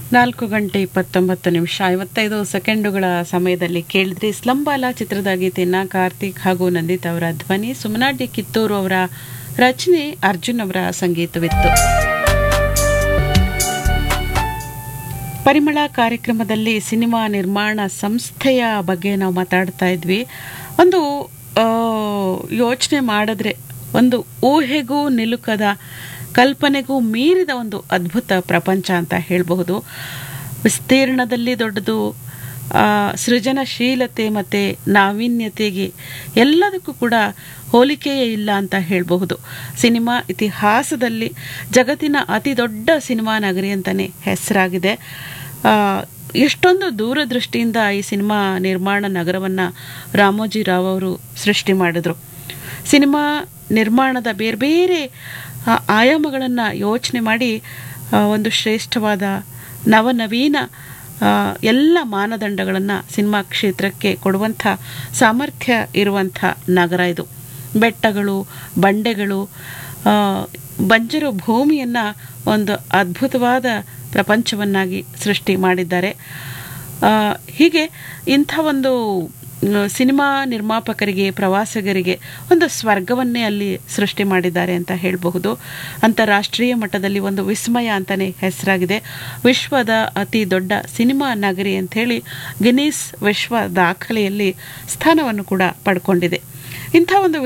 ನಾಲ್ಕು ಗಂಟೆ ಇಪ್ಪತ್ತೊಂಬತ್ತು ನಿಮಿಷ ಐವತ್ತೈದು ಸೆಕೆಂಡುಗಳ ಸಮಯದಲ್ಲಿ ಕೇಳಿದ್ರಿ ಸ್ಲಂಬಾಲ ಚಿತ್ರದ ಗೀತೆಯನ್ನ ಕಾರ್ತಿಕ್ ಹಾಗೂ ನಂದಿತ್ ಅವರ ಧ್ವನಿ ಸುಮನಾಡಿ ಕಿತ್ತೂರು ಅವರ ರಚನೆ ಅರ್ಜುನ್ ಅವರ ಸಂಗೀತವಿತ್ತು ಪರಿಮಳ ಕಾರ್ಯಕ್ರಮದಲ್ಲಿ ಸಿನಿಮಾ ನಿರ್ಮಾಣ ಸಂಸ್ಥೆಯ ಬಗ್ಗೆ ನಾವು ಮಾತಾಡ್ತಾ ಇದ್ವಿ ಒಂದು ಯೋಚನೆ ಮಾಡಿದ್ರೆ ಒಂದು ಊಹೆಗೂ ನಿಲುಕದ ಕಲ್ಪನೆಗೂ ಮೀರಿದ ಒಂದು ಅದ್ಭುತ ಪ್ರಪಂಚ ಅಂತ ಹೇಳಬಹುದು ವಿಸ್ತೀರ್ಣದಲ್ಲಿ ದೊಡ್ಡದು ಆ, ಸೃಜನಶೀಲತೆ ಮತ್ತು ನಾವೀನ್ಯತೆಗೆ ಎಲ್ಲದಕ್ಕೂ ಕೂಡ ಹೋಲಿಕೆಯೇ ಇಲ್ಲ ಅಂತ ಹೇಳಬಹುದು ಸಿನಿಮಾ ಇತಿಹಾಸದಲ್ಲಿ ಜಗತ್ತಿನ ಅತಿ ದೊಡ್ಡ ಸಿನಿಮಾ ನಗರಿ ಅಂತಲೇ ಹೆಸರಾಗಿದೆ ಆ, ಎಷ್ಟೊಂದು ದೂರದೃಷ್ಟಿಯಿಂದ ಈ ಸಿನಿಮಾ ನಿರ್ಮಾಣ ನಗರವನ್ನು ರಾಮೋಜಿರಾವ್ ಅವರು ಸೃಷ್ಟಿ ಮಾಡಿದರು ಸಿನಿಮಾ ನಿರ್ಮಾಣದ ಬೇರೆ ಬೇರೆ ಆಯಾಮಗಳನ್ನು ಯೋಚನೆ ಮಾಡಿ ಆ, ಒಂದು ಶ್ರೇಷ್ಠವಾದ ನವನವೀನ ಆ, ಎಲ್ಲ ಮಾನದಂಡಗಳನ್ನು ಸಿನಿಮಾ ಕ್ಷೇತ್ರಕ್ಕೆ ಕೊಡುವಂಥ ಸಾಮರ್ಥ್ಯ ಇರುವಂಥ ನಗರ ಇದು ಬೆಟ್ಟಗಳು ಬಂಡೆಗಳು ಆ, ಬಂಜರು ಭೂಮಿಯನ್ನು ಒಂದು ಅದ್ಭುತವಾದ ಪ್ರಪಂಚವನ್ನಾಗಿ ಸೃಷ್ಟಿ ಮಾಡಿದ್ದಾರೆ ಆ, ಹೀಗೆ ಇಂಥ ಒಂದು ಮ್, ಸಿನಿಮಾ ನಿರ್ಮಾಪಕರಿಗೆ ಪ್ರವಾಸಿಗರಿಗೆ ಒಂದು ಸ್ವರ್ಗವನ್ನೇ ಅಲ್ಲಿ ಸೃಷ್ಟಿ ಮಾಡಿದ್ದಾರೆ ಅಂತ ಹೇಳಬಹುದು ಅಂತಾರಾಷ್ಟ್ರೀಯ ಮಟ್ಟದಲ್ಲಿ ಒಂದು ವಿಸ್ಮಯ ಅಂತಲೇ ಹೆಸರಾಗಿದೆ ವಿಶ್ವದ ಅತಿ ದೊಡ್ಡ ಸಿನಿಮಾ ನಗರಿ ಅಂಥೇಳಿ ಗಿನ್ನೀಸ್ ವಿಶ್ವ ದಾಖಲೆಯಲ್ಲಿ ಸ್ಥಾನವನ್ನು ಕೂಡ ಪಡ್ಕೊಂಡಿದೆ ಇಂಥ ಒಂದು